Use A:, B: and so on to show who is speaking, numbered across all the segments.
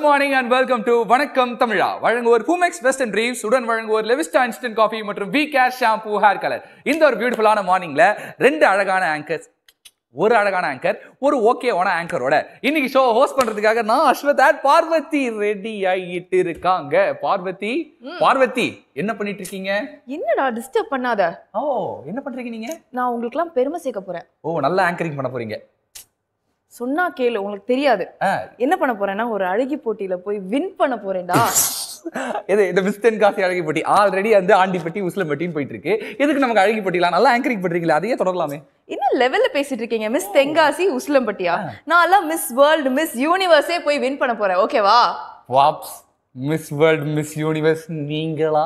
A: Good morning and welcome to Vanakkam Tamizha வழங்குவோர் Poomex west and Reeves உடன் வழங்குவோர் லெவிஸ்டா இன்ஸ்டன்ட் காஃபி மற்றும் V cash shampoo hair colour இந்த ஒரு பியூட்டிஃபுல்லான மார்னிங்ல ரெண்டு அழகான ஆங்கர்ஸ் ஒரு அழகான ஆங்கர் ஒரு ஓகேவான ஆங்கரோட இன்னைக்கு ஷோ ஹோஸ்ட் பண்றதுக்காக நான் அஸ்வத் and பார்வதி ரெடி ஆகிட்டு இருக்காங்க பார்வதி பார்வதி என்ன பண்ணிட்டு இருக்கீங்க
B: என்னடா டிஸ்டர்ப் பண்ணாத
A: ஓ என்ன பண்றீங்க நீங்க
B: நான் உங்களுக்குலாம் பெருமை சேர்க்க போறேன்
A: ஓ நல்ல ஆங்கரிங் பண்ண போறீங்க
B: சொன்னா கேளு உங்களுக்கு தெரியாது
A: ஆ,
B: என்ன பண்ண போறேன்னா ஒரு அழகி போட்டியில போய் வின் பண்ண போறேன்டா
A: இது இந்த மிஸ்டன் காசி அழகி பட்டி ஆல்ரெடி வந்து ஆண்டிப்பட்டி உசிலம்பட்டின்னு போயிட்டு இருக்கு எதுக்கு நமக்கு அழகி பட்டிலாம் நல்லா ஆங்கரிங் பண்றீங்களா அதையே தொடரலாமே
B: என்ன லெவல்ல பேசிட்டு இருக்கீங்க மிஸ் தென்காசி உசிலம்பட்டியா நான் எல்லாம் மிஸ் வேர்ல்டு மிஸ் யூனிவர்ஸே போய் வின் பண்ண போறேன் ஓகேவா
A: வாப்ஸ் மிஸ் வேர்ல்ட் மிஸ் யூனிவர்ஸ் நீங்களா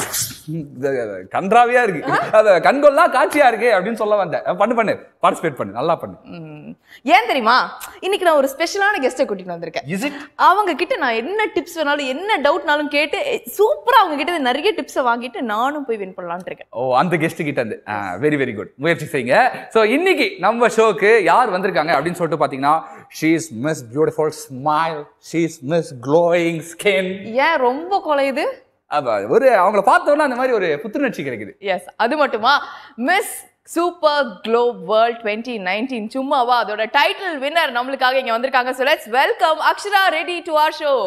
A: இது கன்றாவியா இருக்கு அத கண்கொள்ளா காட்சியா இருக்கு அப்படின்னு சொல்ல வந்தேன் பண்ணு பண்ணு பார்ட்டிசிபேட் பண்ணு நல்லா பண்ணு
B: ம். ஏன் தெரியுமா இன்னைக்கு நான் ஒரு ஸ்பெஷலான கெஸ்ட்டை கூட்டிட்டு வந்திருக்கேன்
A: இஸ் இட்
B: அவங்க கிட்ட நான் என்ன டிப்ஸ் வேணாலும் என்ன டவுட்னாலும் கேட்டு சூப்பரா அவங்க கிட்ட நிறைய டிப்ஸை வாங்கிட்டு நானும் போய் வின் பண்ணலாம்னு இருக்கேன்
A: ஓ அந்த கெஸ்ட் கிட்ட இருந்து வெரி வெரி குட் முயற்சி செய்யுங்க சோ இன்னைக்கு நம்ம ஷோக்கு யார் வந்திருக்காங்க அப்படின்னு சொல்லிட்டு பாத்தீங்கன்னா she is miss beautiful smile she is miss glowing skin
B: ஏன் ரொம்ப குலையுது
A: ஒரு அவங்கள பார்த்தோன்னா அந்த மாதிரி ஒரு புத்துணர்ச்சி கிடைக்குது
B: எஸ் அது மட்டுமா miss super globe world twenty nineteen சும்மாவா அதோட டைட்டில் வின்னர் நம்மளுக்காக இங்க வந்திருக்காங்க so let's welcome Akshara ready to our show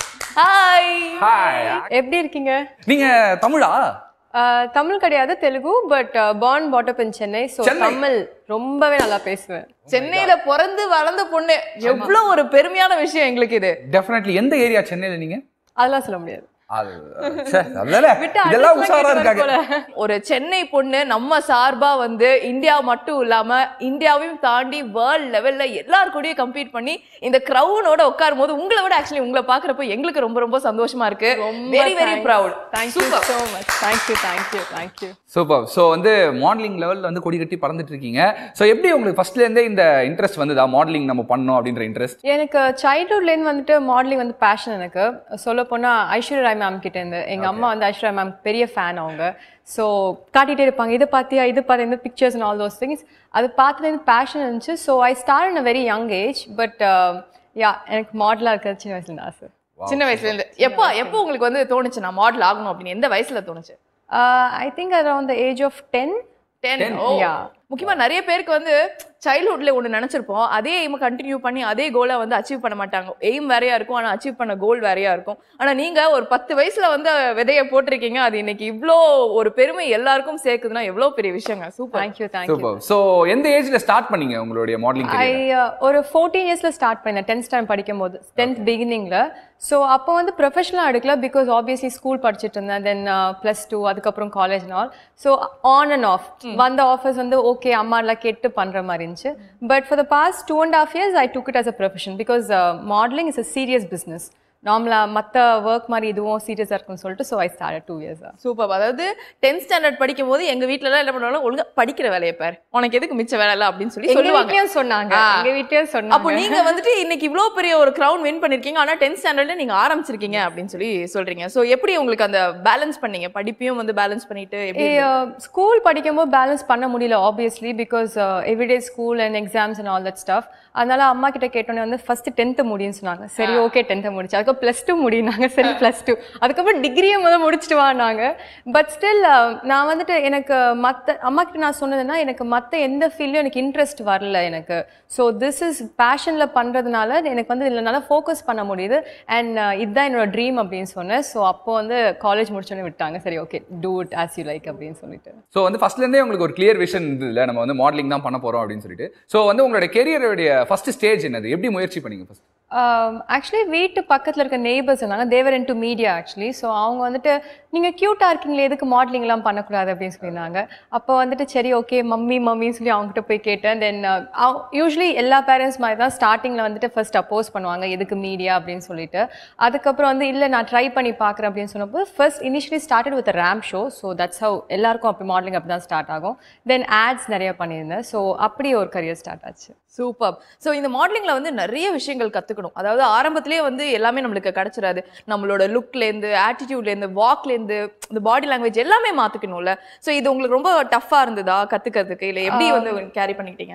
B: hi
A: hi
C: எப்படி இருக்கீங்க
A: நீங்க தமிழா
C: ஆஹ் தமிழ் கிடையாது Telugu but born brought up in Chennai so
A: Chennai.
C: Tamil ரொம்பவே நல்லா பேசுவேன்
B: சென்னையில பிறந்து வளர்ந்த பொண்ணு எவ்வளவு ஒரு பெருமையான விஷயம் எங்களுக்கு இது
A: டெஃபினெட்லி எந்த ஏரியா சென்னையில நீங்க
C: அதெல்லாம் சொல்ல முடியாது
A: அது ச்சே, அதானே.
C: விட்டு
A: இதெல்லாம்
C: address
A: உஷாரா
C: எல்லாம்
A: இருக்காங்க
C: கேட்டு போல.
B: ஒரு சென்னை பொண்ணு நம்ம சார்பா வந்து இந்தியா மட்டும் இல்லாம இந்தியாவையும் தாண்டி வேர்ல்ட் லெவல்ல எல்லார் கூடயும் கம்பீட் பண்ணி இந்த கிரௌனோட உட்காரும் போது உங்களை விட ஆக்சுவலி உங்களை பாக்குறப்போ எங்களுக்கு ரொம்ப ரொம்ப சந்தோஷமா இருக்கு very very proud
C: thank you so much thank you thank you thank you
A: super so வந்து மாடலிங் லெவலில் வந்து கொடி கட்டி பறந்துட்டு இருக்கீங்க ஸோ எப்படி உங்களுக்கு ஃபர்ஸ்ட்ல இருந்தே இந்த இன்ட்ரெஸ்ட் வந்ததா மாடலிங் நம்ம பண்ணோம் அப்படின்ற இன்ட்ரெஸ்ட்
C: எனக்கு சைல்ட்ஹுட்லேருந்து வந்துட்டு மாடலிங் வந்து பேஷன் எனக்கு சொல்ல போனால் ஐஸ்வர்யா ராய் மேம் கிட்ட இருந்து எங்கள் அம்மா வந்து ஐஸ்வர்யா மேம் பெரிய ஃபேன் அவங்க ஸோ காட்டிகிட்டே இருப்பாங்க இதை பார்த்தியா இது பார்த்து இந்த pictures and all those things அது பார்த்துலேருந்து பேஷன் இருந்துச்சு so I start in a very young age but yeah எனக்கு மாடலாக இருக்கிறது சின்ன வயசுல ஆசை
B: சின்ன வயசுல இருந்து எப்போ எப்போ உங்களுக்கு வந்து தோணுச்சு நான் மாடல் ஆகணும் அப்படின்னு எந்த வயசுல தோணுச்சு
C: I think around the age of ten
B: ten oh
C: Yeah.
B: முக்கியமா நிறைய பேருக்கு வந்து சைல்ட்ஹுட்ல ஒன்று நினைச்சிருப்போம் அதே எய்மை கண்டினியூ பண்ணி அதே கோலை வந்து அச்சீவ் பண்ண மாட்டாங்க எய்ம் வேறையா இருக்கும் ஆனா அச்சீவ் பண்ண கோல் வேறையா இருக்கும் ஆனா நீங்க ஒரு பத்து வயசுல வந்து விதைய போட்டிருக்கீங்க அது இன்னைக்கு இவ்ளோ ஒரு பெருமை எல்லாருக்கும் சேர்க்குதுன்னா எவ்வளவு பெரிய விஷயங்க super
C: thank you thank you
A: super so எந்த ஏஜ்ல ஸ்டார்ட் பண்ணீங்க உங்களுடைய மாடலிங்
C: ஐ ஒரு ஃபோர்டீன் இயர்ஸில் ஸ்டார்ட் பண்ணேன் டென்த் ஸ்டாண்ட் படிக்கும் போது டென்த் பிகினிங்கில் ஸோ அப்போ வந்து ப்ரொஃபஷனலாக எடுக்கல பிகாஸ் ஆப்வியஸ்லி ஸ்கூல் படிச்சுட்டு இருந்தேன் தென் ப்ளஸ் டூ அதுக்கப்புறம் college all so on and off வந்த ஆஃபர்ஸ் வந்து ஓகே அம்மாலாம் கேட்டு பண்ணுற மாதிரி இருந்துச்சு but for the past two and half years I took it as a profession because modelling is a serious business நார்மலாக மற்ற ஒர்க் மாதிரி இதுவும் சீரியஸாக இருக்குன்னு சொல்லிட்டு ஸோ ஐ ஸ்டார்ட் டூ இயர்ஸாக
B: சூப்பர் அதாவது டென்த் ஸ்டாண்டர்ட் படிக்கும் போது எங்க வீட்ல எல்லாம் என்ன பண்ணுவாங்க ஒழுங்கா படிக்கிற வேலையை பாரு உனக்கு எதுக்கு மிச்ச வேலை இல்லை அப்படின்னு சொல்லி
C: எங்க
B: சொல்லுவாங்க
C: வீட்லயும் சொன்னாங்க
B: ஆ.
C: எங்க வீட்லயும்
B: அப்போ
C: சொன்னாங்க
B: நீங்க வந்துட்டு இன்னைக்கு இவ்ளோ பெரிய ஒரு கிரவுன் வின் பண்ணிருக்கீங்க ஆனா டென்த் ஸ்டாண்டர்ட்ல நீங்க ஆரம்பிச்சிருக்கீங்க அப்படின்னு சொல்லி சொல்றீங்க சோ எப்படி உங்களுக்கு அந்த பேலன்ஸ் பண்ணீங்க படிப்பையும் வந்து பேலன்ஸ் பண்ணிட்டு எப்படி இருந்தது?
C: ஸ்கூல் படிக்கும்போது பேலன்ஸ் பண்ண முடியல obviously because everyday school and exams and all that stuff அதனால அம்மா கிட்ட கேட்டோன்னே வந்து ஃபர்ஸ்ட் டென்த்து முடியும்னு சொன்னாங்க சரி ஓகே டென்த்தை முடிச்சு அதுக்கப்புறம் ப்ளஸ் டூ முடினாங்க சரி ப்ளஸ் டூ அதுக்கப்புறம் டிகிரியை முதல் முடிச்சுட்டு வானாங்க பட் ஸ்டில் நான் வந்துட்டு எனக்கு மற்ற அம்மா கிட்ட நான் சொன்னதுன்னா எனக்கு மற்ற எந்த ஃபீல்டும் எனக்கு இன்ட்ரெஸ்ட் வரல எனக்கு ஸோ திஸ் இஸ் பேஷனில் பண்ணுறதுனால எனக்கு வந்து இதில் நல்லா ஃபோக்கஸ் பண்ண முடியுது அண்ட் இதுதான் என்னோட ட்ரீம் அப்படின்னு சொன்னேன் ஸோ அப்போ வந்து காலேஜ் முடிச்சோன்னே விட்டாங்க சரி okay do it as you like அப்படின்னு சொல்லிட்டு
A: ஸோ வந்து ஃபர்ஸ்ட்ல இருந்தே உங்களுக்கு ஒரு கிளியர் விஷன் இருந்ததுல நம்ம வந்து மாடலிங் தான் பண்ண போறோம் அப்படின்னு சொல்லிட்டு ஸோ வந்து உங்களுடைய கெரியருடைய ஃபர்ஸ்ட் ஸ்டேஜ் என்னது எப்படி முயற்சி பண்ணீங்க ஃபர்ஸ்ட்
C: ஆக்சுவலி வீட்டு பக்கத்தில் இருக்க நெய்பர்ஸ் இருந்தாங்க they were in to media actually so அவங்க வந்துட்டு நீங்கள் க்யூட்டாக இருக்கீங்களே எதுக்கு மாடலிங்லாம் பண்ணக்கூடாது அப்படின்னு சொல்லியிருந்தாங்க அப்போ வந்துட்டு சரி ஓகே மம்மி மம்மின்னு சொல்லி அவங்ககிட்ட போய் கேட்டேன் தென் யூஸ்வலி எல்லா பேரண்ட்ஸ் மாதிரி தான் ஸ்டார்டிங்கில் வந்துட்டு ஃபர்ஸ்ட் அப்போஸ் பண்ணுவாங்க எதுக்கு மீடியா அப்படின்னு சொல்லிட்டு அதுக்கப்புறம் வந்து இல்லை நான் ட்ரை பண்ணி பார்க்குறேன் அப்படின்னு சொன்னப்போ first initially started with ramp show so that's how எல்லாருக்கும் அப்படி மாடலிங் அப்படி தான் ஸ்டார்ட் ஆகும் தென் ஆட்ஸ் நிறைய பண்ணியிருந்தேன் ஸோ அப்படி ஒரு கரியர் ஸ்டார்ட் ஆச்சு
B: சூப்பர் ஸோ இந்த மாடலிங்ல வந்து நிறைய விஷயங்கள் கத்துக்கணும் அதாவது ஆரம்பத்திலேயே வந்து எல்லாமே நம்மளுக்கு கிடைச்சிடாது நம்மளோட லுக்லேருந்து ஆட்டிடியூட்லேருந்து வாக்லேருந்து இந்த பாடி லாங்குவேஜ் எல்லாமே மாத்திக்கணும்ல ஸோ இது உங்களுக்கு ரொம்ப டஃப்பா இருந்ததா கத்துக்கிறதுக்கு இல்லை எப்படி வந்து கேரி பண்ணிக்கிட்டீங்க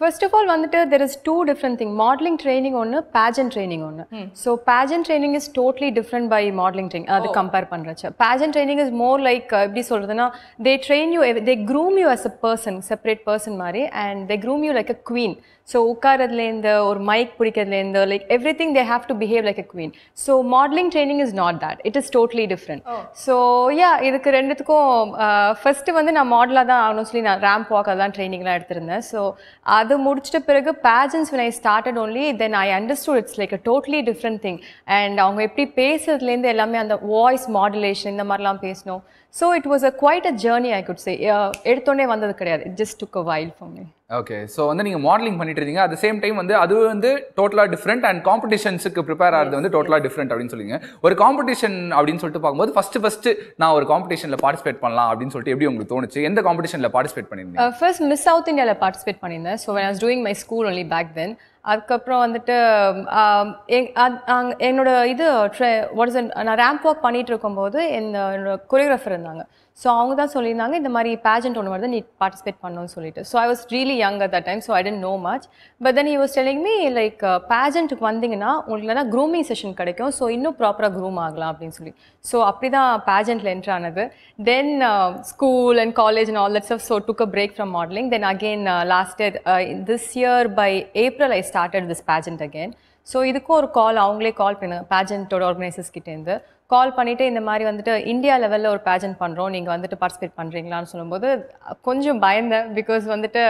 C: ஃபர்ஸ்ட் ஆஃப் ஆல் வந்துட்டு there is two different thing modelling training ஒன்று பேஜன் ட்ரைனிங் ஒன்று so pageant training is totally different by modelling training அது கம்பேர் பண்ணுறச்ச pageant training is more like எப்படி சொல்கிறதுனா they train you they groom you as a person separate person மாதிரி and they groom you like a queen so உட்காரதுலேருந்து ஒரு mic பிடிக்கிறதுலேருந்து like everything they have to behave like a queen so modelling training is not that it is totally different so yeah இதுக்கு ரெண்டுத்துக்கும் first வந்து நான் மாடலாக தான் ஆகணும் சொல்லி நான் ரேம்ப் வாக் அதெல்லாம் ட்ரைனிங்லாம் எடுத்திருந்தேன் ஸோ அது முடிச்சிட்ட பிறகு pageants when I started only then I understood it's like a totally different thing and அவங்க எப்படி பேசுறதுலேருந்து எல்லாமே அந்த வாய்ஸ் மாடுலேஷன் இந்த மாதிரிலாம் பேசணும் so it was a quite a journey I could say எடுத்தோடனே வந்தது கிடையாது it just took a while for me
A: okay so வந்து நீங்கள் மாடலிங் பண்ணிட்டு இருக்கீங்க அட் சேம் டைம் வந்து அது வந்து டோட்டலாக டிஃப்ரெண்ட் அண்ட் காம்படிஷன்ஸுக்கு ப்ரிப்பேர் ஆகிறது வந்து டோட்டலாக டிஃப்ரெண்ட் அப்படின்னு சொல்லிங்க ஒரு காம்படிஷன் அப்படின்னு சொல்லிட்டு பார்க்கும்போது ஃபர்ஸ்ட் ஃபர்ஸ்ட் நான் ஒரு காம்படிஷனில் பார்ட்டிசிபேட் பண்ணலாம் அப்படின்னு சொல்லிட்டு எப்படி உங்களுக்கு தோணுச்சு எந்த காம்படிஷனில் பார்ட்டிசிபேட் பண்ணியிருந்தீங்க
C: ஃபர்ஸ்ட் மிஸ் சவுத் இந்தியாவில் பார்ட்டிசிபேட் பண்ணியிருந்தேன் so when I was doing my school only back then அதுக்கப்புறம் வந்துட்டு ஆம், எங் அத்- அங்க- என்னோட இது வாட் இஸ் நான் ரேம்ப் வாக் பண்ணிட்டு இருக்கும்போது என்ன- என்னோட கொரியோகிராஃபர் இருந்தாங்க ஸோ அவங்க தான் சொல்லியிருந்தாங்க இந்த மாதிரி பேஜெண்ட் ஒன்று வருது நீ பார்ட்டிசிபேட் பண்ணணும்னு சொல்லிட்டு so I was really young at that time so I didn't know much but then he was telling me like பேஜெண்ட்டுக்கு வந்தீங்கன்னா உங்களுக்கு இல்லைனா க்ரூமிங் செஷன் கிடைக்கும் ஸோ இன்னும் ப்ராப்பராக க்ரூம் ஆகலாம் அப்படின்னு சொல்லி ஸோ அப்படி தான் பேஜெண்ட்டில் என்ட்ரு ஆனது then school and college and all that stuff so took a break from modelling then again last year this year by April I started this pageant again so இதுக்கும் ஒரு கால் அவங்களே கால் பண்ணாங்க பேஜெண்ட்டோட ஆர்கனைசர்ஸ் கிட்டேருந்து கால் பண்ணிவிட்டு இந்த மாதிரி வந்துட்டு இந்தியா லெவலில் ஒரு பேஜெண்ட் பண்ணுறோம் நீங்கள் வந்துட்டு பார்ட்டிசிபேட் பண்ணுறீங்களான்னு சொல்லும்போது கொஞ்சம் பயந்தேன் பிகாஸ் வந்துட்டு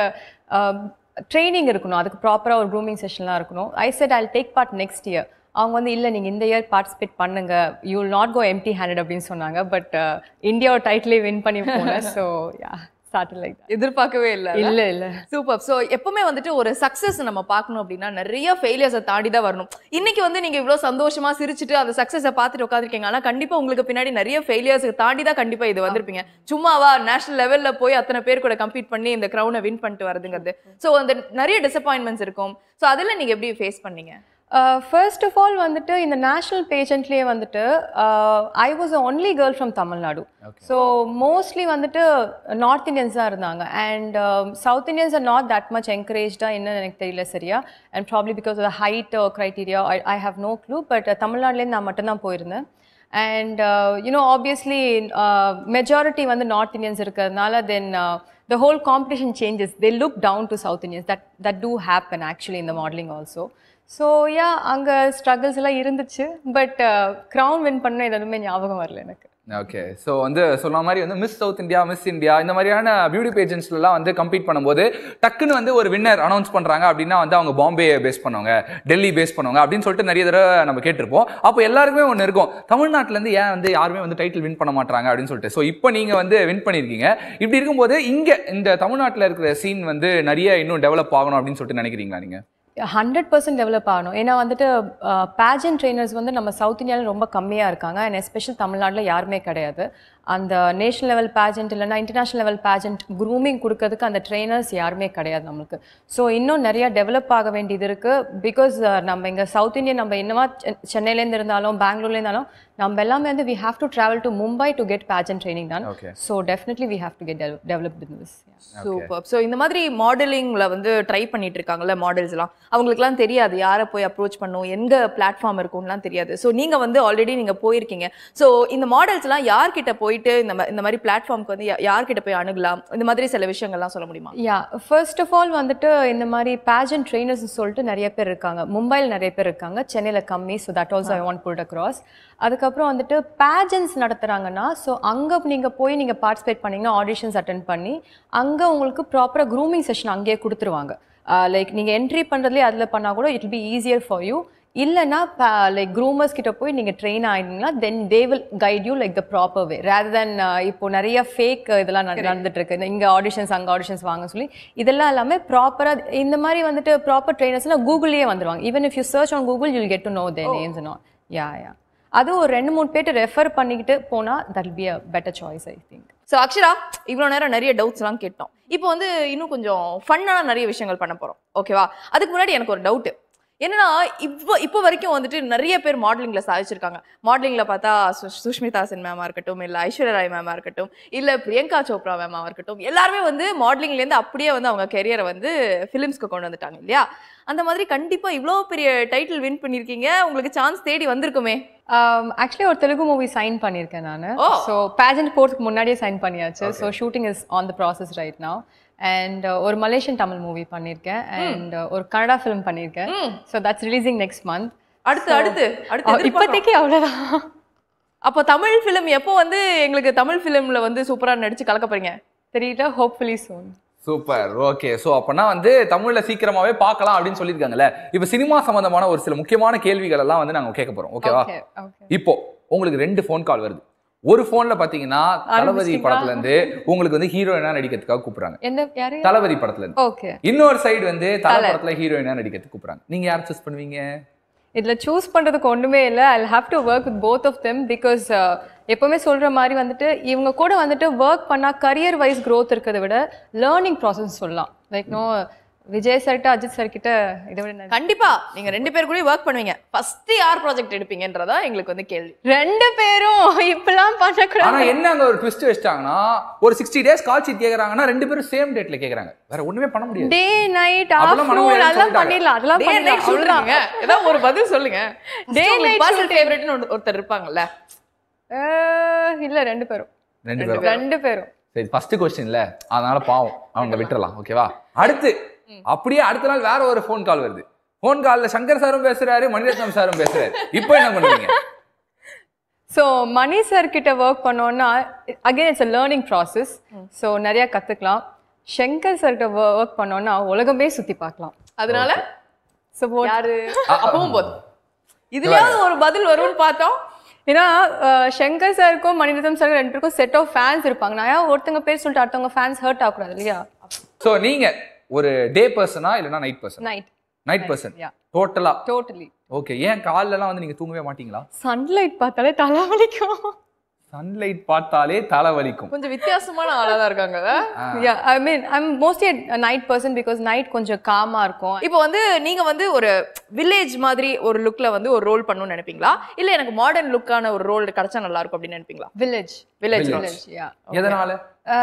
C: ட்ரைனிங் இருக்கணும் அதுக்கு ப்ராப்பராக ஒரு க்ரூமிங் செஷன்லாம் இருக்கணும் I said I take part next year அவங்க வந்து இல்லை நீங்கள் இந்த இயர் பார்ட்டிசிபேட் பண்ணுங்க you will not go empty handed அப்படின்னு சொன்னாங்க பட் இந்தியாவோட டைட்டிலே வின் பண்ணி போனேன் ஸோ யா ஸ்டார்ட் லைக்
B: எதிர்பார்க்கவே இல்லை
C: இல்லை இல்லை
B: சூப்பர் ஸோ எப்பவுமே வந்துட்டு ஒரு சக்ஸஸ் நம்ம பார்க்கணும் அப்படின்னா நிறைய ஃபெயிலியர்ஸை தாண்டி தான் வரணும் இன்னைக்கு வந்து நீங்க இவ்வளோ சந்தோஷமா சிரிச்சிட்டு அந்த சக்ஸஸை பார்த்துட்டு உட்காந்துருக்கீங்க ஆனா கண்டிப்பா உங்களுக்கு பின்னாடி நிறைய ஃபெயிலியர்ஸை தாண்டி தான் கண்டிப்பா இது வந்திருப்பீங்க சும்மாவா நேஷனல் லெவல்ல போய் அத்தனை பேர் கூட கம்பீட் பண்ணி இந்த க்ரௌனை வின் பண்ணிட்டு வருதுங்கிறது ஸோ அந்த நிறைய டிசப்பாயின்மெண்ட்ஸ் இருக்கும் ஸோ அதில் நீங்க எப்படி ஃபேஸ் பண்ணீங்க
C: ஃபர்ஸ்ட் ஆஃப் ஆல் வந்துட்டு இந்த நேஷ்னல் பேஜெண்ட்லேயே வந்துட்டு I was only girl from Tamil Nadu so mostly வந்துட்டு நார்த் இந்தியன்ஸ் தான் இருந்தாங்க and south Indians are not that much என்கரேஜ்டாக என்னன்னு எனக்கு தெரியல சரியா and probably because of height criteria I have no clue but தமிழ்நாடுலேருந்து நான் மட்டும்தான் போயிருந்தேன் அண்ட் யூனோ ஆப்வியஸ்லி மெஜாரிட்டி வந்து நார்த் இந்தியன்ஸ் இருக்கிறதுனால then the whole competition changes they look down to south indians that that do happen actually in the modeling also so yeah அங்கே struggles எல்லாம் இருந்துச்சு but crown win பண்ண எதுவுமே ஞாபகம் வரல எனக்கு
A: ஓகே ஸோ வந்து சொன்ன மாதிரி வந்து miss south India miss India இந்த மாதிரியான பியூட்டி பேஜென்ட்ஸ்லாம் வந்து கம்பீட் பண்ணும்போது டக்குன்னு வந்து ஒரு வின்னர் அனௌன்ஸ் பண்ணுறாங்க அப்படின்னா வந்து அவங்க பாம்பே பேஸ் பண்ணுவாங்க டெல்லி பேஸ் பண்ணுவாங்க அப்படின்னு சொல்லிட்டு நிறைய தடவை நம்ம கேட்டிருப்போம் அப்போ எல்லாருக்குமே ஒன்று இருக்கும் தமிழ்நாட்டிலேருந்து ஏன் வந்து யாருமே வந்து டைட்டில் வின் பண்ண மாட்டாங்க அப்படின்னு சொல்லிட்டு ஸோ இப்போ நீங்கள் வந்து வின் பண்ணியிருக்கீங்க இப்படி இருக்கும்போது இங்கே இந்த தமிழ்நாட்டில் இருக்கிற சீன் வந்து நிறைய இன்னும் டெவலப் ஆகணும் அப்படின்னு சொல்லிட்டு நினைக்கிறீங்களா நீங்கள்
C: ஹண்ட்ரட் பர்சன்ட் டெவலப் ஆகணும் ஏன்னா வந்துட்டு பேஜன் ட்ரைனர்ஸ் வந்து நம்ம சவுத் இந்தியாவில் ரொம்ப கம்மியாக இருக்காங்க அண்ட் எஸ்பெஷல் தமிழ்நாட்டில் யாருமே கிடையாது அந்த நேஷனல் லெவல் பேஜெண்ட் இல்லைன்னா இன்டர்நேஷனல் லெவல் பேஜெண்ட் க்ரூமிங் கொடுக்கறதுக்கு அந்த ட்ரைனர்ஸ் யாருமே கிடையாது நம்மளுக்கு ஸோ இன்னும் நிறையா டெவலப் ஆக வேண்டியது இருக்குது பிகாஸ் நம்ம இங்கே சவுத் இந்தியன் நம்ம என்னவா செ- சென்னையிலேருந்து இருந்தாலும் பெங்களூர்ல இருந்தாலும் நம்ம எல்லாமே வந்து we have to travel to Mumbai to get pageant training தான்
A: Okay.
C: So definitely we have to get developed in this
B: super so இந்த மாதிரி மாடலிங்ல வந்து ட்ரை பண்ணிட்டு இருக்காங்கல்ல மாடல்ஸ்லாம் அவங்களுக்குலாம் தெரியாது யாரை போய் அப்ரோச் பண்ணும் எங்க பிளாட்ஃபார்ம் இருக்கும்லாம் தெரியாது ஸோ நீங்க வந்து ஆல்ரெடி நீங்க போயிருக்கீங்க ஸோ இந்த மாடல்ஸ்லாம் யார்கிட்ட போயிட்டு இந்த மா- இந்த மாதிரி பிளாட்ஃபார்ம்க்கு வந்து யா- யார்கிட்ட போய் அணுகலாம் இந்த மாதிரி சில விஷயங்கள்லாம் சொல்ல முடியுமா
C: யா ஃபர்ஸ்ட் ஆஃப் ஆல் வந்துட்டு இந்த மாதிரி பேஜன் ட்ரைனர்ஸ் சொல்லிட்டு நிறைய பேர் இருக்காங்க மும்பையில் நிறைய பேர் இருக்காங்க சென்னையில் கம்மி so that also I want pulled across அதுக்கப்புறம் வந்துட்டு பேஜன்ஸ் நடத்துகிறாங்கன்னா ஸோ அங்கே நீங்கள் போய் நீங்கள் பார்ட்டிசிபேட் பண்ணீங்கன்னா ஆடிஷன்ஸ் அட்டன் பண்ணி அங்கே உங்களுக்கு ப்ராப்பராக க்ரூமிங் செஷன் அங்கேயே கொடுத்துருவாங்க லைக் நீங்கள் என்ட்ரி பண்ணுறதுலேயே அதில் பண்ணால் கூட it be easier for you இல்லைன்னா லைக் க்ரூமர்ஸ் கிட்ட போய் நீங்கள் ட்ரெயின் ஆகிட்டீங்கன்னா then they will guide you like the proper way rather than இப்போ நிறைய ஃபேக் இதெல்லாம் நட- நடந்துட்டு இருக்கு இங்கே ஆடிஷன்ஸ் அங்கே ஆடிஷன்ஸ் வாங்க சொல்லி இதெல்லாம் எல்லாமே ப்ராப்பராக இந்த மாதிரி வந்துட்டு ப்ராப்பர் ட்ரெயினர்ஸ்லாம் கூகுள்லேயே வந்துருவாங்க even if you search on Google you'll get to know the names and all yeah yeah அது ஒரு ரெண்டு மூணு பேர்ட்டு ரெஃபர் பண்ணிக்கிட்டு போனால் that be a better choice I think
B: so Akshara இவ்வளோ நேரம் நிறைய டவுட்ஸ்லாம் கேட்டோம் இப்போ வந்து இன்னும் கொஞ்சம் ஃபன்னான நிறைய விஷயங்கள் பண்ண போகிறோம் ஓகேவா அதுக்கு முன்னாடி எனக்கு ஒரு டவுட்டு என்னன்னா இப்போ இப்போ வரைக்கும் வந்துட்டு நிறைய பேர் மாடலிங்ல சாதிச்சிருக்காங்க மாடலிங்ல பார்த்தா சு- சுஷ்மிதா சென் மேமா இருக்கட்டும் இல்ல ஐஸ்வர்யா ராய் மேமா இருக்கட்டும் இல்ல பிரியங்கா சோப்ரா மேமா இருக்கட்டும் எல்லாருமே வந்து மாடலிங்ல இருந்து அப்படியே வந்து அவங்க கெரியரை வந்து ஃபிலிம்ஸ்க்கு கொண்டு வந்துட்டாங்க இல்லையா அந்த மாதிரி கண்டிப்பா இவ்வளோ பெரிய டைட்டில் வின் பண்ணிருக்கீங்க உங்களுக்கு சான்ஸ் தேடி வந்திருக்குமே
C: ஆக்சுவலி ஒரு தெலுங்கு மூவி சைன் பண்ணியிருக்கேன் நான்
B: ஓ.
C: ஸோ பேஜண்ட் போகிறதுக்கு முன்னாடியே சைன் பண்ணியாச்சு so shooting is on the process right now and ஒரு மலேசியன் தமிழ் மூவி பண்ணியிருக்கேன் அண்ட் ஒரு கன்னடா ஃபிலிம் பண்ணியிருக்கேன்
B: ம்.
C: So that's releasing next month
B: அடுத்து அடுத்து அடுத்து எதிர்பார்க்கலாம்.
C: இப்போதைக்கு அவ்வளோதான்
B: அப்போ தமிழ் ஃபிலிம் எப்போ வந்து எங்களுக்கு தமிழ் ஃபிலிம்ல வந்து சூப்பரா நடிச்சு கலக்க போறீங்க
C: தெரியல hopefully soon
A: super okay so அப்பனா வந்து தமிழ்ல சீக்கிரமாவே பார்க்கலாம் அப்படின்னு சொல்லியிருக்காங்கல்ல இப்போ சினிமா சம்பந்தமான ஒரு சில முக்கியமான கேள்விகள் எல்லாம் வந்து நாங்க கேட்க போறோம் ஓகேவா
C: ஓகே ஓகே
A: இப்போ உங்களுக்கு ரெண்டு ஃபோன் கால் வருது ஒரு ஃபோன்ல பாத்தீங்கன்னா தளபதி
C: ஆரம்பிச்சிட்டீங்களா?
A: படத்துல இருந்து உங்களுக்கு வந்து ஹீரோயினா நடிக்கிறதுக்காக கூப்பிடுறாங்க
C: எந்த யாரு
A: தளபதி படத்துல இருந்து
C: ஓகே
A: இன்னொரு சைடு வந்து தல
B: தல.
A: படத்துல ஹீரோயினா நடிக்கிறதுக்கு கூப்பிடுறாங்க நீங்க யார் சூஸ் பண்ணுவீங்க
C: இதில் சூஸ் பண்ணுறதுக்கு ஒன்றுமே இல்லை I have to work with both of them because எப்போவுமே சொல்கிற மாதிரி வந்துட்டு இவங்க கூட வந்துட்டு ஒர்க் பண்ணால் கரியர் வைஸ் growth இருக்கிறத விட லேர்னிங் ப்ராசஸ் சொல்லலாம் லைக் நோ விஜய் சார்கிட்ட அஜித் சார் கிட்ட இதை விட நிறைய-
B: கண்டிப்பா நீங்க ரெண்டு பேர் கூட ஒர்க் பண்ணுவீங்க ஃபர்ஸ்ட் யார் ப்ராஜெக்ட் எடுப்பீங்கன்றதா எங்களுக்கு வந்து கேள்வி
C: ரெண்டு பேரும் இப்பெல்லாம்
A: ஆனா
C: பண்ணக்கூடாது
A: என்ன அங்க ஒரு ட்விஸ்ட் வச்சிட்டாங்கன்னா ஒரு சிக்ஸ்டி டேஸ் கால் ஷீட் கேக்குறாங்கன்னா ரெண்டு பேரும் சேம் டேட்ல கேக்குறாங்க வேற ஒண்ணுமே பண்ண முடியாது
C: டே நைட்
A: அதெல்லாம் பண்ண முடியாதுன்னு
C: அதெல்லாம்
A: சொல்லிட்டாங்க.
C: பண்ணிடலாம் அதெல்லாம்
B: டே
C: பண்ணிடலாம்
B: நைட்
C: அவ்வளவுதான்.
B: சொல்றாங்க ஏதாவது ஒரு பதில் சொல்லுங்க day
C: Day
B: night
C: night
B: personal ஃபேவரட்னு ஒருத்தர் இருப்பாங்கல்ல
C: அஹ், இல்ல ரெண்டு பேரும்
A: ரெண்டு பேரும்
C: ரெண்டு பேரும்
A: சரி ஃபர்ஸ்ட் கொஸ்டின்ல அதனால பாவம் அவங்க விட்டுறலாம் ஓகேவா அடுத்து அப்படியே அடுத்த நாள் வேற ஒரு ஃபோன் கால் வருது ஃபோன் கால்ல சங்கர் சாரும் பேசுறாரு மணிரத்னம் சாரும் பேசுறாரு இப்போ என்ன பண்ணுவீங்க
C: ஸோ மணி சார் கிட்ட ஒர்க் பண்ணோம்னா again it's a learning process so நிறைய கத்துக்கலாம் ஷங்கர் சார் கிட்ட ஒர்க் பண்ணோம்னா உலகமே சுத்தி பார்க்கலாம்
B: அதனால
C: ஸோ
B: யாரு அப்பவும் போதும் இதுலயாவது ஒரு பதில் வரும்னு பார்த்தோம்
C: ஏன்னா அஹ், சங்கர் சாருக்கும் மணிரத்னம் சாருக்கும் ரெண்டு பேருக்கும் செட் ஆஃப் ஃபேன்ஸ் இருப்பாங்க நான் ஏன் ஒருத்தங்க பேர் சொல்லிட்டு அடுத்தவங்க ஃபேன்ஸ் ஹர்ட் ஆகக்கூடாது இல்லையா
A: சோ நீங்க ஒரு டே பர்சனா இல்லனா night person
C: night
A: night person
C: yeah.
A: டோட்டலா
C: டோட்டலி
A: ஓகே ஏன் கால்ல எல்லாம் வந்து நீங்க தூங்கவே மாட்டீங்களா
C: சன்லைட் பார்த்தாலே தலைவலிக்கும்
A: சன்லைட் பார்த்தாலே தலை வலிக்கும்
B: கொஞ்சம் வித்தியாசமான ஆளா தான் இருக்காங்க
C: yeah I mean I'm mostly night person because night கொஞ்சம் காமா இருக்கும்
B: இப்போ வந்து நீங்க வந்து ஒரு வில்லேஜ் மாதிரி ஒரு லுக்ல வந்து ஒரு ரோல் பண்ணணும்னு நினைப்பீங்களா இல்ல எனக்கு மாடர்ன் லுக்கான ஒரு ரோல் கிடைச்சா நல்லா இருக்கும் அப்படின்னு நினைப்பீங்களா
C: village
B: village
A: Village.
C: Village yeah
A: எதனால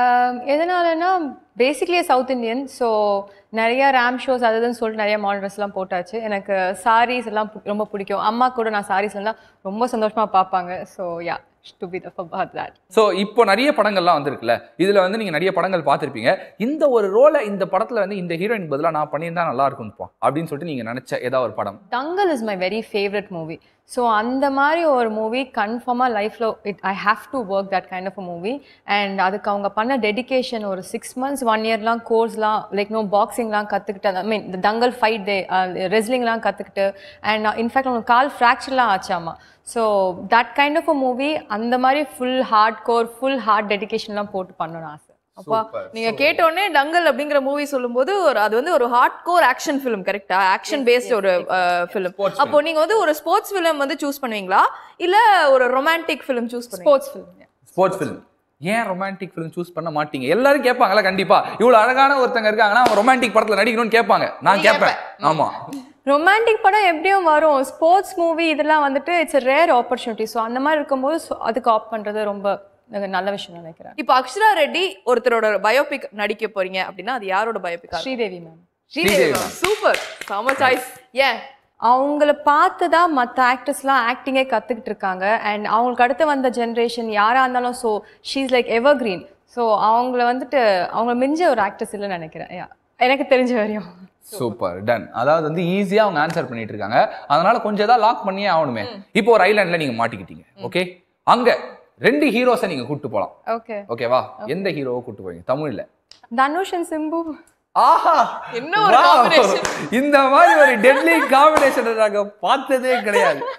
C: எதனாலனா பேசிக்லி சவுத் இந்தியன் ஸோ நிறைய ரேம் ஷோஸ் அது இதுன்னு சொல்லிட்டு நிறைய மாடல் ட்ரெஸ்லாம் போட்டாச்சு எனக்கு சாரீஸ் எல்லாம் பு- ரொம்ப பிடிக்கும் அம்மா கூட நான் சாரீஸ் எல்லாம் ரொம்ப சந்தோஷமா பார்ப்பாங்க so yeah to be about that
A: so இப்போ நிறைய படங்கள்லாம் வந்திருக்குல்ல இதுல வந்து நீங்க நிறைய படங்கள் பார்த்திருப்பீங்க இந்த ஒரு ரோலை இந்த படத்துல வந்து இந்த ஹீரோயின் பதிலா நான் பண்ணியிருந்தா நல்லா இருக்கும்ப்பா அப்படின்னு சொல்லிட்டு நீங்க நினைச்ச ஏதாவது ஒரு படம்
C: Dangal is my very favourite movie so அந்த மாதிரி ஒரு மூவி கன்ஃபார்மாக லைஃப்பில் it I have to work that kind of a movie and அதுக்கு அவங்க பண்ண டெடிகேஷன் ஒரு சிக்ஸ் மந்த்ஸ் ஒன் இயர்லாம் கோர்ஸ்லாம் லைக் நோ பாக்ஸிங்லாம் கற்றுக்கிட்டு ஐ மீன் இந்த தங்கல் ஃபைட் டே ரெஸ்லிங்லாம் கற்றுக்கிட்டு அண்ட் இன்ஃபேக்ட் அவங்க கால் ஃப்ராக்சர்லாம் ஆச்சாமா so that kind of a movie அந்த மாதிரி full hardcore full heart டெடிகேஷன்லாம் போட்டு பண்ணணும்னு ஆசை
B: அப்பா நீங்க கேட்ட உடனே டங்கல் அப்படிங்கிற மூவி சொல்லும்போது ஒரு அது வந்து ஒரு ஹார்ட் கோர் ஆக்ஷன் ஃபிலிம் கரெக்டா ஆக்ஷன் பேஸ்ட் ஒரு ஃபிலிம்
A: Sports
B: அப்போ நீங்க வந்து ஒரு ஸ்போர்ட்ஸ் ஃபிலிம் வந்து சூஸ் பண்ணுவீங்களா இல்ல ஒரு ரொமான்டிக் ஃபிலிம் சூஸ் பண்ணுவீங்களா
C: ஸ்போர்ட்ஸ் ஃபிலிம்
A: ஸ்போர்ட்ஸ் ஃபிலிம் ஏன் ரொமான்டிக் ஃபிலிம் சூஸ் பண்ண மாட்டீங்க எல்லாரும் கேட்பாங்கல்ல கண்டிப்பா இவ்வளவு அழகான ஒருத்தங்க இருக்காங்கன்னா அவங்க ரொமான்டிக் படத்துல நடிக்கணும்னு கேட்பாங்க நான்
B: நீ
A: கேட்பேன் ஆமா
C: ரொமான்டிக் படம் எப்படியும் வரும் ஸ்போர்ட்ஸ் மூவி இதெல்லாம் வந்துட்டு இட்ஸ் ரேர் ஆப்பர்ச்சுனிட்டி ஸோ அந்த மாதிரி இருக்கும்போது so அதுக்கு ஆப் பண்றது ரொம்ப எனக்கு நல்ல விஷயம் நினைக்கிறேன்
B: இப்போ அக்ஷரா ரெட்டி ஒருத்தரோட பயோபிக் நடிக்க போறீங்க அப்படின்னா அது யாரோட biopic
C: Sridevi ma'am
B: Sridevi super செம சாய்ஸ் ஏன்
C: அவங்கள பார்த்து தான் மற்ற ஆக்டர்ஸ்லாம் ஆக்டிங்கே கற்றுக்கிட்டு இருக்காங்க அண்ட் அவங்களுக்கு அடுத்து வந்த ஜென்ரேஷன் யாராக இருந்தாலும் so she's like evergreen so அவங்கள வந்துட்டு அவங்க மிஞ்ச ஒரு ஆக்டர்ஸ் இல்லைன்னு நினைக்கிறேன் Yeah. எனக்கு தெரிஞ்ச வரையும்
A: சூப்பர் டன் அதாவது வந்து ஈஸியா அவங்க ஆன்சர் பண்ணிட்டு இருக்காங்க அதனால கொஞ்சம் ஏதாவது லாக் பண்ணியே ஆகணுமே இப்போ ஒரு ஐலாண்ட்ல நீங்க மாட்டிக்கிட்டீங்க ஓகே அங்க ரெண்டு ஹீரோஸை நீங்க கூட்டு போலாம்
C: ஓகே
A: ஓகேவா எந்த ஹீரோவை கூட்டு போவீங்க தமிழ்ல
C: தனுஷ் அண்ட் சிம்பு
A: ஆஹா
B: என்ன ஒரு
A: Wow.
B: combination.
A: இந்த மாதிரி ஒரு டெட்லி காம்பினேஷன் நாங்க பார்த்ததே கிடையாது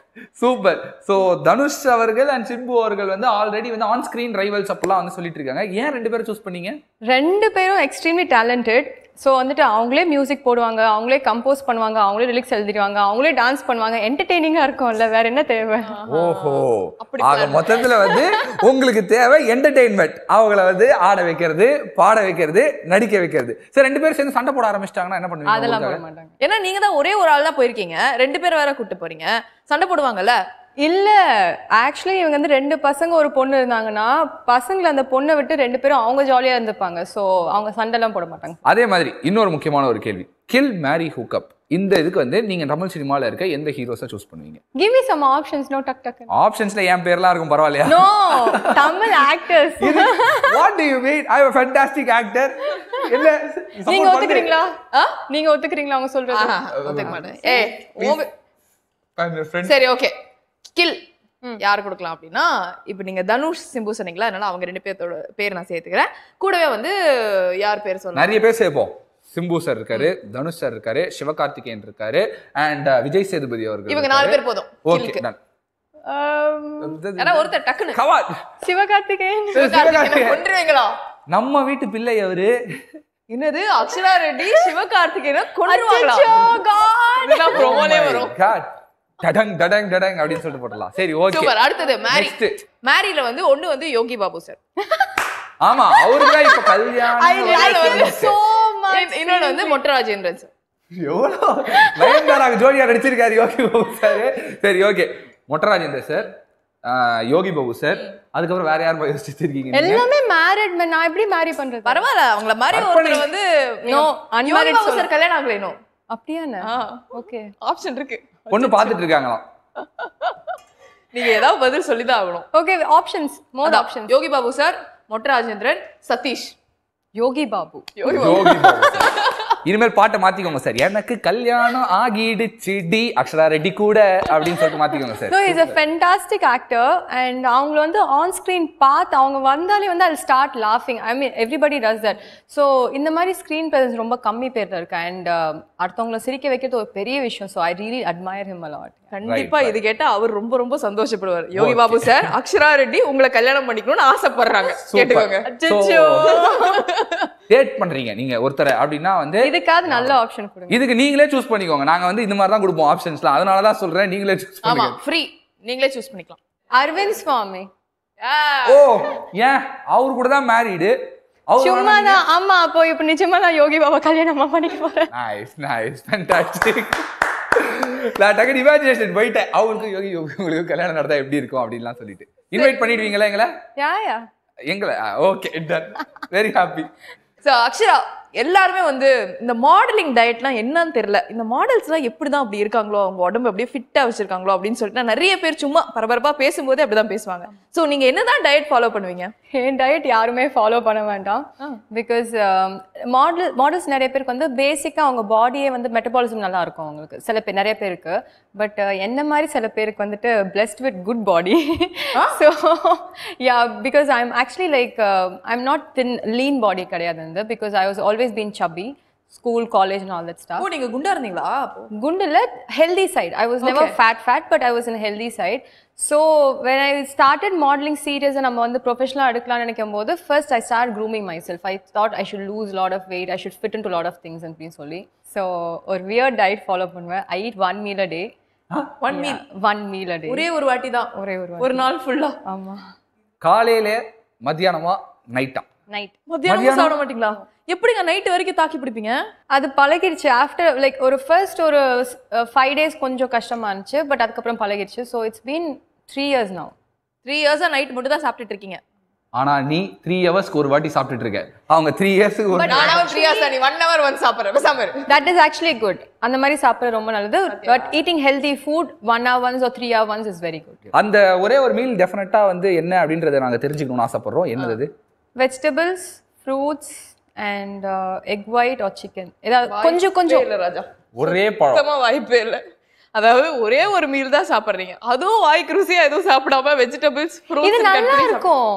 A: சூப்பர் சோ தனுஷ் அவர்கள் அண்ட் சிம்பு அவர்கள் வந்து ஆல்ரெடி வந்து ஆன் ஸ்கிரீன் ரைவல்ஸ் அப்பெல்லாம் வந்து சொல்லிட்டு இருக்காங்க ஏன் ரெண்டு பேரும் சூஸ் பண்ணீங்க
C: ரெண்டு பேரும் எக்ஸ்ட்ரீம்லி டேலண்டட் ஸோ வந்துட்டு அவங்களே மியூசிக் போடுவாங்க அவங்களே கம்போஸ் பண்ணுவாங்க அவங்களே லிரிக்ஸ் எழுதிடுவாங்க அவங்களே டான்ஸ் பண்ணுவாங்க என்டர்டெய்னிங்காக இருக்கும்ல வேற என்ன தேவை
A: ஓஹோ
B: அப்படி
A: ஆக மொத்தத்துல வந்து உங்களுக்கு தேவை என்டர்டெயின்மெண்ட் அவங்கள வந்து ஆட வைக்கிறது பாட வைக்கிறது நடிக்க வைக்கிறது சரி ரெண்டு பேரும் சேர்ந்து சண்டை போட ஆரம்பிச்சிட்டாங்கன்னா என்ன பண்ணுவீங்க
C: அதெல்லாம்
A: உங்களுக்காக?
C: பண்ண மாட்டாங்க
B: ஏன்னா நீங்க தான் ஒரே ஒரு ஆள் தான் போயிருக்கீங்க ரெண்டு பேர் வேற கூட்டு போறீங்க சண்டை போடுவாங்கல்ல
C: இல்ல ஆக்சுவலி இவங்க வந்து ரெண்டு பசங்க ஒரு பொண்ணு இருந்தாங்கன்னா பசங்களை அந்த பொண்ணை விட்டு ரெண்டு பேரும் அவங்க ஜாலியா இருந்துப்பாங்க ஸோ அவங்க சண்டைலாம் போட மாட்டாங்க
A: அதே மாதிரி இன்னொரு முக்கியமான ஒரு கேள்வி கில் மேரி ஹூக்கப் இந்த இதுக்கு வந்து நீங்க தமிழ் சினிமால இருக்க எந்த ஹீரோஸை சூஸ் பண்ணுவீங்க
C: give me some options no டக் டக்
A: ஆப்ஷன்ஸ்ல என் பேர்லாம் இருக்கும் பரவாயில்லையா
C: no Tamil actors
A: what do you mean I am fantastic actor என்ன
C: நீங்க ஒத்துக்கிறீங்களா நீங்க ஒத்துக்கிறீங்களா அவங்க சொல்றது
B: ஆஹா, ஒத்துக்க மாட்டேன் ஏய் உங்க-
A: ஃப்ரெண்ட்
B: சரி ஓகே கில் யார் கொடுக்கலாம் அப்படின்னா இப்போ நீங்க தனுஷ் சிம்பு சொன்னீங்களா அதனால அவங்க ரெண்டு பேர்த்தோட பேர் நான் சேர்த்துக்கிறேன் கூடவே வந்து யார் பேர் சொல்லலாம்
A: நிறைய பேர் சேர்ப்போம் சிம்பு சார் இருக்காரு தனுஷ் சார் இருக்காரு சிவகார்த்திகேயன் இருக்காரு அண்ட் விஜய் சேதுபதி அவர்கள்
B: இவங்க நாலு பேர் போதும்
A: ஓகே
B: கில்லுக்கு.
A: டன்
B: ஏன்னா ஒருத்தர் டக்குன்னு
A: கவாட்
C: சிவகார்த்திகேயன்
B: சிவகார்த்திகேயனை கொன்றுவீங்களா
A: நம்ம வீட்டு பிள்ளை அவரு
B: என்னது அக்ஷரா ரெட்டி சிவகார்த்திகேயனை கொன்றுவாங்களா
C: அச்சச்சோ, God.
B: இதெல்லாம் ப்ரோமோலே வரும்
A: God. டடங் டடங் டடங் அப்படின்னு சொல்லிட்டு போடலாம் சரி ஓகே
B: சூப்பர் அடுத்தது மேரி
A: Next.
B: மேரில வந்து ஒண்ணு வந்து யோகி பாபு சார்
A: ஆமா அவருக்கு தான் இப்ப கல்யாணம்
B: இன்னொன்னு இன்னொன்னு வந்து மொட்ட ராஜேந்திரன் சார்
A: எவ்வளோ நயன்தாராக்கு ஜோடியா நடிச்சிருக்காரு யோகி பாபு சார் சரி okay Mottarajendar sir Yogi Babu sir அதுக்கப்புறம் வேற யார் யோசிச்சு இருக்கீங்க நீங்க?
C: எல்லாமே மேரிட் மேன் நான் எப்படி மேரி பண்றது
B: பரவாயில்ல அவங்கள மாதிரி
A: அர்ப்பணி.
B: ஒருத்தர் வந்து
C: No,
B: யோகி
C: unmarried
B: பாபு
C: சொல்லு.
B: சார் கல்யாணம் ஆகல இன்னும்
C: அப்படியாண்ணே ஓகே
B: ஆப்ஷன் இருக்கு
A: பொண்ணு பார்த்துட்டு இருக்காங்களாம்
B: நீங்க ஏதாவது பதில் சொல்லிதான் ஆகணும்
C: ஓகே ஆப்ஷன்ஸ் மோர்
B: அதான்,
C: ஆப்ஷன்ஸ்
B: யோகி பாபு சார் மொட்ட ராஜேந்திரன் சதீஷ்
C: யோகி பாபு
B: யோகி பாபு
A: யோகி பாபு சார். இனிமேல் பாட்டை மாத்திக்கோங்க சார் எனக்கு கல்யாணம் ஆகிடுச்சு டி அக்ஷரா ரெட்டி கூட அப்படின்னு சொல்லிட்டு மாத்திக்கோங்க sir
C: so is a fantastic actor and அவங்கள வந்து ஆன் ஸ்க்ரீன் பார்த்து அவங்க வந்தாலே வந்து அது ஸ்டார்ட் லாஃபிங் I mean everybody does that so இந்த மாதிரி ஸ்க்ரீன் ப்ரெசன்ஸ் ரொம்ப கம்மி பேர்ல இருக்கு அண்ட் அடுத்தவங்கள சிரிக்க வைக்கிறது ஒரு பெரிய விஷயம் so I really admire him a lot
B: கண்டிப்பா இது கேட்டா அவர் ரொம்ப ரொம்ப சந்தோஷப்படுவார் யோகி பாபு சார் அக்ஷரா ரெட்டி உங்களை கல்யாணம் பண்ணிக்கணும்னு ஆசைப்படுறாங்க கேட்டுக்கோங்க
C: அச்சச்சோ.
A: டேட் பண்றீங்க நீங்க ஒருத்தரை அப்படின்னா வந்து
C: இதுக்காவது நல்ல ஆப்ஷன் கொடுங்க
A: இதுக்கு நீங்களே சூஸ் பண்ணிக்கோங்க நாங்க வந்து இந்த மாதிரி தான் கொடுப்போம் ஆப்ஷன்ஸ்லாம் அதனால தான் சொல்றேன் நீங்களே சூஸ்
B: ஆமா
A: பண்ணுங்க
B: ஃப்ரீ நீங்களே சூஸ் பண்ணிக்கலாம்
C: அரவிந்த் சுவாமி
A: ஓ ஏன் அவர் கூட தான் மேரீடு
C: சும்மா தான் ஆமா அப்போ இப்போ நிஜமா நான் யோகி பாபா கல்யாணமா பண்ணிக்க போறேன்
A: நைஸ் நைஸ் ஃபேண்டாஸ்டிக் நான் டக்கு இமேஜினேஷன் போயிட்டேன் அவங்களுக்கு யோகி யோகி உங்களுக்கு கல்யாணம் நடந்தா எப்படி இருக்கும் அப்படின்லாம் சொல்லிட்டு இன்வைட் பண்ணிடுவீங்களா எங்களை
C: யா யா
A: எங்களை okay done very happy
B: so Akshara எல்லாருமே வந்து இந்த மாடலிங் டயட்லாம் என்னன்னு தெரியல இந்த மாடல்ஸ்லாம் எப்படி தான் அப்படி இருக்காங்களோ அவங்க உடம்பு அப்படியே ஃபிட்டாக வச்சிருக்காங்களோ அப்படின்னு சொல்லிட்டு நான் நிறைய பேர் சும்மா பரபரப்பாக பேசும்போதே அப்படிதான் பேசுவாங்க ஸோ நீங்க என்னதான் டயட் ஃபாலோ பண்ணுவீங்க
C: என் டயட் யாருமே ஃபாலோ பண்ண வேண்டாம் பிகாஸ் மாடல் மாடல்ஸ் நிறைய பேருக்கு வந்து பேசிக்காக அவங்க பாடியே வந்து மெட்டபாலிசம் நல்லா இருக்கும் அவங்களுக்கு சில பேர் நிறைய பேருக்கு பட் என்ன மாதிரி சில பேருக்கு வந்துட்டு blessed with good body so yeah because I am actually like I am not thin lean body கிடையாது வந்து because I was always been chubby school college and all that stuff
B: oh நீங்க குண்டா இருந்தீங்களா அப்போ
C: குண்டுல healthy side i was never
B: Okay.
C: fat fat but i was in a healthy side so when i started modeling serious நம்ம வந்து ப்ரொஃபஷனலாக எடுக்கலாம்னு நினைக்கும் போது first I start grooming myself i thought i should lose lot of weight i should fit into lot of things அப்படின்னு சொல்லி so ஒரு weird diet follow பண்ணுவேன் i eat one meal a day
B: one meal
C: one meal a day
B: ஒரே ஒரு வாட்டி தான்
C: ஒரே ஒரு
B: ஒரு நாள் ஃபுல்லா
C: ஆமா
A: காலையில மத்தியானமா நைட்டா
C: நைட்
B: மத்தியானம் சாப்பிட மாட்டீங்களா எப்படிங்க நைட் வரைக்கும் தாக்கி பிடிப்பீங்க
C: அது பழகிடுச்சு ஆஃப்டர் லைக் ஒரு ஃபர்ஸ்ட் ஒரு ஃபைவ் டேஸ் கொஞ்சம் கஷ்டமா இருந்துச்சு பட் அதுக்கப்புறம் பழகிடுச்சு so it's been three years now
B: three இயர்ஸா நைட் மட்டும் தான் சாப்பிட்டுட்டு இருக்கீங்க
A: ஆனா நீ த்ரீ ஹவர்ஸ்க்கு ஒரு வாட்டி சாப்பிட்டுட்டு இருக்க அவங்க த்ரீ இயர்ஸ்க்கு ஒரு
B: நானும் த்ரீ இயர்ஸ் நீ ஒன் ஹவர் வந்து சாப்பிட்றேன் பேசாம இரு.
C: தட் இஸ் ஆக்சுவலி குட் அந்த மாதிரி சாப்பிட்றது ரொம்ப நல்லது but eating healthy food one hour once or three hour once is very good
A: அந்த ஒரே ஒரு மீல் டெஃபினட்டா வந்து என்ன அப்படின்றத நாங்க தெரிஞ்சுக்கணும்னு ஆசைப்படுறோம் என்னது
C: vegetables fruits and egg white or chicken ஏதாவது கொஞ்சம் கொஞ்சம்
B: இல்ல ராஜா
A: ஒரே பழம்
B: சுத்தமா வாய்ப்பே இல்ல அதாவது ஒரே ஒரு மீல் தான் சாப்பிடுறீங்க அதுவும் வாய்க்கு ருசியா எதுவும் சாப்பிடாம வெஜிடபிள்ஸ்
C: இது நல்லா இருக்கும்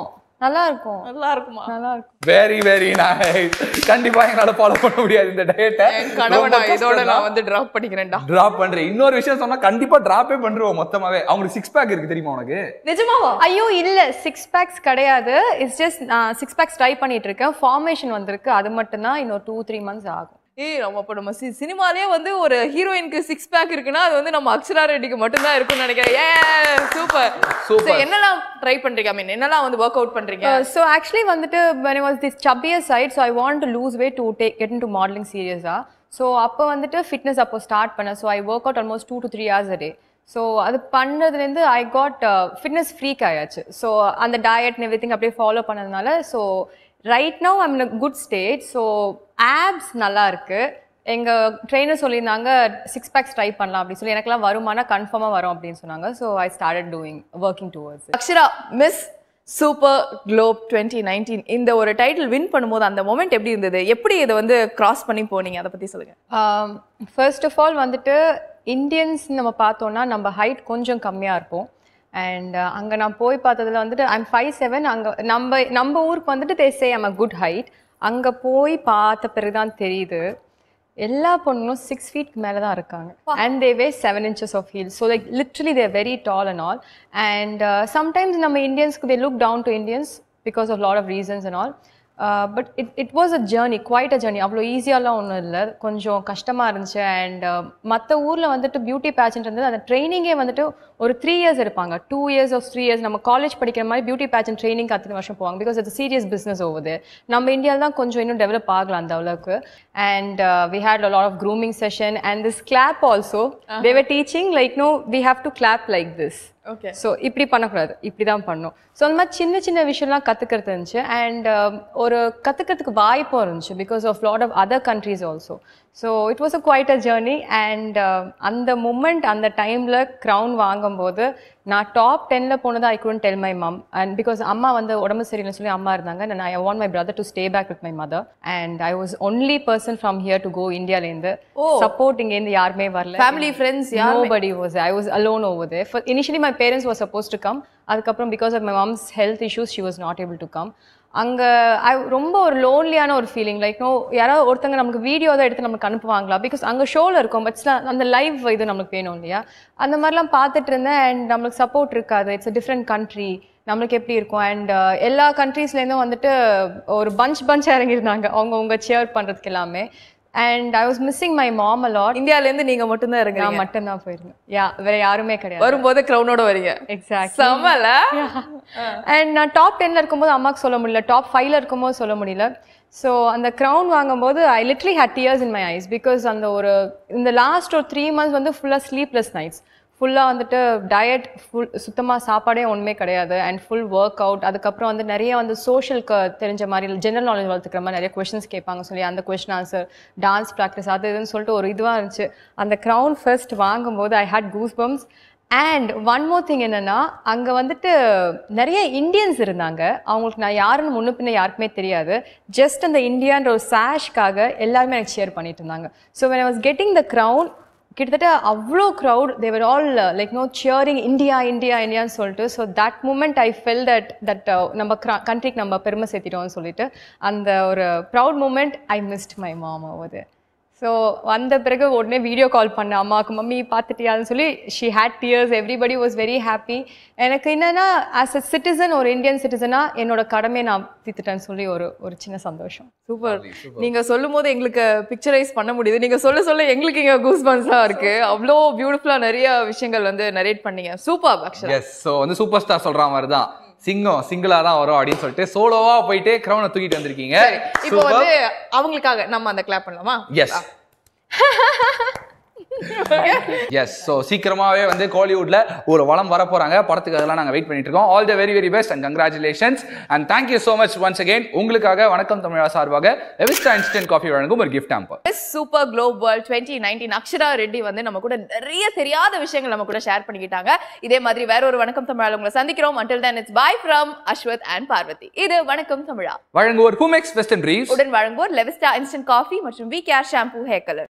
C: நல்லா இருக்கும்
B: நல்லா இருக்குமா
C: நல்லா இருக்கும்
A: வெரி வெரி நைஸ் கண்டிப்பா என்னால ஃபாலோ பண்ண முடியாது இந்த டயட்டை
B: என் கனவை நான் இதோட நான் வந்து டிராப் பண்ணிக்கிறேன்டா
A: டிராப் பண்றேன் இன்னொரு விஷயம் சொன்னா கண்டிப்பா டிராப்பே பண்றோம் மொத்தமாவே அவங்களுக்கு சிக்ஸ் பேக் இருக்கு தெரியுமா உனக்கு
B: நிஜமாவா
C: ஐயோ இல்ல சிக்ஸ் பேக்ஸ் கிடையாது இட்ஸ் ஜஸ்ட் நான் சிக்ஸ் பேக்ஸ் ட்ரை பண்ணிட்டு இருக்கேன் ஃபார்மேஷன் வந்திருக்கு அது மட்டும் தான் இன்னும் டூ த்ரீ மந்த்ஸ் ஆகும்
B: ஏய் நம்ம அப்ப நம்ம சி- சினிமாலயே வந்து ஒரு ஹீரோயினுக்கு சிக்ஸ் பேக் இருக்குன்னா அது வந்து நம்ம அக்ஷரா ரெட்டிக்கு மட்டும்தான் இருக்கும்னு நினைக்கிறேன் ஏ சூப்பர்
A: Super.
B: சூப்பர் என்னெல்லாம் ட்ரை பண்றீங்க ஐ மீன் என்னெல்லாம் வந்து ஒர்க் அவுட் பண்றீங்க
C: ஸோ ஆக்சுவலி வந்துட்டு when I was this chubbier side so I want to lose weight to take get into modeling சீரியஸாக ஸோ அப்போ வந்துட்டு ஃபிட்னஸ் அப்போ ஸ்டார்ட் பண்ணேன் so I work out almost two to three hours a day so அது பண்ணதுலேருந்து I got fitness freak ஆயாச்சு so அந்த diet everything அப்படியே ஃபாலோ பண்ணதுனால so right now I'm in good state so abs நல்லா இருக்கு எங்க ட்ரெயினர் சொல்லியிருந்தாங்க சிக்ஸ் பேக்ஸ் ட்ரை பண்ணலாம் அப்படின்னு சொல்லி எனக்குலாம் வருமானா கன்ஃபார்மாக வரும் அப்படின்னு சொன்னாங்க so I started doing working towards
B: Akshara miss super globe twenty nineteen இந்த ஒரு டைட்டில் வின் பண்ணும்போது அந்த மொமெண்ட் எப்படி இருந்தது எப்படி இதை வந்து கிராஸ் பண்ணி போனீங்க அதை பத்தி சொல்லுங்க
C: ஃபர்ஸ்ட் ஆஃப் ஆல் வந்துட்டு இந்தியன்ஸ் நம்ம பார்த்தோன்னா நம்ம ஹைட் கொஞ்சம் கம்மியாக இருப்போம் அண்ட் அங்கே நான் போய் பார்த்ததுல வந்துட்டு ஐம் ஃபைவ் செவன் அங்கே நம்ம நம்ம ஊருக்கு வந்துட்டு they say I'm a good height அங்கே போய் பார்த்த பிறகு தான் தெரியுது எல்லா பொண்ணுங்களும் சிக்ஸ் ஃபீட் மேலே தான் இருக்காங்க and they wear seven inches of heel so like literally they're very tall and all and sometimes நம்ம இந்தியன்ஸ்க்கு they look down to Indians because of lot of reasons and all but it it was a journey quite a journey அவ்வளோ ஈஸியாலாம் ஒன்றும் இல்லை கொஞ்சம் கஷ்டமாக இருந்துச்சு and மற்ற ஊரில் வந்துட்டு பியூட்டி பேச்சன்ட் இருந்தது அந்த ட்ரைனிங்கே வந்துட்டு ஒரு த்ரீ இயர்ஸ் இருப்பாங்க two years of three years நம்ம காலேஜ் படிக்கிற மாதிரி பியூட்டி பேச்சன் ட்ரைனிங் அத்தனை வருஷம் போவாங்க பிகாஸ் இட்ஸ் சீரியஸ் பிஸ்னஸ் ஓகுது நம்ம இந்தியாவில் தான் கொஞ்சம் இன்னும் டெவலப் ஆகலாம் அந்த அளவுக்கு and we had a lot of grooming session and this clap also they were teaching like no we have to clap like this
B: okay
C: so இப்படி பண்ணக்கூடாது இப்படி தான் பண்ணணும் ஸோ அந்த மாதிரி சின்ன சின்ன விஷயம்லாம் கற்றுக்கிறது இருந்துச்சு அண்ட் ஒரு கற்றுக்கிறதுக்கு வாய்ப்பும் இருந்துச்சு because of lot of other countries also so it was a quite a journey and அந்த மூமெண்ட் அந்த டைமில் க்ரௌன் வாங்கும்போது நான் டாப் டென்னில் போனது I couldn't tell my mum and because அம்மா வந்து உடம்பு சரியில்லைன்னு சொல்லி அம்மா இருந்தாங்க and I want my brother to stay back with my mother and I was only person from here to go இந்தியாலேருந்து சப்போர்ட் இங்கேருந்து யாருமே வரல
B: ஃபேமிலி ஃப்ரெண்ட்ஸ் யார்
C: nobody was there. I was alone over there. For, initially, my parents were supposed to come. அதுக்கப்புறம் because of my mum's health issues she was not able to come அங்கே ஐ ரொம்ப ஒரு லோன்லியான ஒரு ஃபீலிங் லைக் நோ யாராவது ஒருத்தங்க நமக்கு video தான் எடுத்து நமக்கு அனுப்புவாங்களா பிகாஸ் அங்கே ஷோவில் இருக்கும் பட் அந்த லைவ் இது நமக்கு வேணும் இல்லையா அந்த மாதிரிலாம் பார்த்துட்டு இருந்தேன் அண்ட் நம்மளுக்கு சப்போர்ட் இருக்காது இட்ஸ் அ டிஃப்ரெண்ட் கண்ட்ரி நம்மளுக்கு எப்படி இருக்கும் அண்ட் எல்லா கண்ட்ரீஸ்லேருந்தும் வந்துட்டு ஒரு பஞ்ச் பஞ்சாக இறங்கியிருந்தாங்க அவங்க உங்க சேர் பண்ணுறதுக்கு எல்லாமே and I was missing my mom a lot
B: இந்தியால இருந்து நீங்க மட்டும் தான்
C: நான்
B: இருக்கீங்க
C: மட்டும்தான் போயிருந்தேன் யா வேற யாருமே கிடையாது
B: வரும்போது கிரௌனோட வரீங்க
C: எக்ஸாக்ட்
B: செமல
C: அண்ட் நான் டாப் டென்ல இருக்கும்போது அம்மாக்கு சொல்ல முடியல டாப் ஃபைவ்ல இருக்கும்போது சொல்ல முடியல ஸோ அந்த க்ரௌன் வாங்கும்போது I literally had tears in my eyes because அந்த ஒரு இந்த லாஸ்ட் ஒரு த்ரீ மந்த்ஸ் வந்து ஃபுல்லாக ஸ்லீப்லெஸ் நைட்ஸ் ஃபுல்லாக வந்துட்டு டயட் ஃபுல் சுத்தமாக சாப்பாடே ஒன்றுமே கிடையாது அண்ட் ஃபுல் ஒர்க் அவுட் அதுக்கப்புறம் வந்து நிறைய வந்து சோஷியலுக்கு தெரிஞ்ச மாதிரி ஜெனரல் நாலேஜ் வளர்த்துக்கிற மாதிரி நிறைய கொஷின்ஸ் கேட்பாங்க சொல்லி அந்த கொஷின் ஆன்சர் டான்ஸ் ப்ராக்டிஸ் அது இதுன்னு சொல்லிட்டு ஒரு இதுவாக இருந்துச்சு அந்த க்ரௌன் ஃபர்ஸ்ட் வாங்கும்போது I had goosebumps and one more thing என்னன்னா அங்க வந்துட்டு நிறைய இந்தியன்ஸ் இருந்தாங்க அவங்களுக்கு நான் யாருன்னு முன்ன பின்ன யாருக்குமே தெரியாது ஜஸ்ட் அந்த இந்தியான்ற ஒரு சாஷ்காக எல்லாருமே எனக்கு ஷேர் பண்ணிட்டு இருந்தாங்க so when I was getting the crown கிட்டத்தட்ட அவ்வளோ crowd they were all like no cheering India India இந்தியான்னு சொல்லிட்டு so that moment I felt that that நம்ம கண்ட்ரிக்கு நம்ம பெருமை சேர்த்திட்டோம்னு சொல்லிட்டு அந்த ஒரு proud moment I missed my mama ஓது ஸோ வந்த பிறகு உடனே வீடியோ கால் பண்ண அம்மாவுக்கு மம்மி பார்த்துட்டியான்னு சொல்லி she had tears everybody was very happy எனக்கு என்னன்னா ஆஸ் அ சிட்டிசன் ஒரு இந்தியன் சிட்டிசனாக என்னோட கடமையை நான் தீர்த்துட்டேன்னு சொல்லி ஒரு ஒரு சின்ன சந்தோஷம்
B: சூப்பர் நீங்க சொல்லும் போது எங்களுக்கு பிக்சரைஸ் பண்ண முடியுது நீங்க சொல்ல சொல்ல எங்களுக்கு இங்க கூஸ் பன்ஸா இருக்கு அவ்வளோ பியூட்டிஃபுல்லா நிறைய விஷயங்கள் வந்து நரேட் பண்ணீங்க சூப்பர் அக்ஷரா
A: எஸ் ஸோ வந்து சூப்பர் ஸ்டார் சொல்ற மாதிரி தான் சிங்கம் சிங்கிளா தான் வரும் அப்படின்னு சொல்லிட்டு சோலோவா போயிட்டு கிரௌனை தூக்கிட்டு வந்திருக்கீங்க
B: இப்போ வந்து அவங்களுக்காக நம்ம அந்த கிளாப் பண்ணலாமா
A: எஸ் எஸ் ஸோ சீக்கிரமாவே வந்து கோலிவுட்ல ஒரு வளம் வர போறாங்க படத்துக்கு அதெல்லாம் நாங்க வெயிட் பண்ணிட்டு இருக்கோம் all the very very best and congratulations and thank you so much once again உங்களுக்காக வணக்கம் தமிழா சார்பாக எவிஸ்டா இன்ஸ்டன்ட் காஃபி வழங்கும் ஒரு gift hamper
B: best super globe world twenty nineteen Akshara Reddy வந்து நம்ம கூட நிறைய தெரியாத விஷயங்கள் நம்ம கூட ஷேர் பண்ணிக்கிட்டாங்க இதே மாதிரி வேற ஒரு வணக்கம் தமிழா உங்களை சந்திக்கிறோம் until then it's bye from Ashwath and Parvathy இது வணக்கம் தமிழா
A: வழங்குவோர் ஹூமெக்ஸ் வெஸ்டர்ன் ரீவ்ஸ்
B: உடன் வழங்குவோர் லெவிஸ்டா இன்ஸ்டன்ட் காஃபி மற்றும் V care shampoo hair colour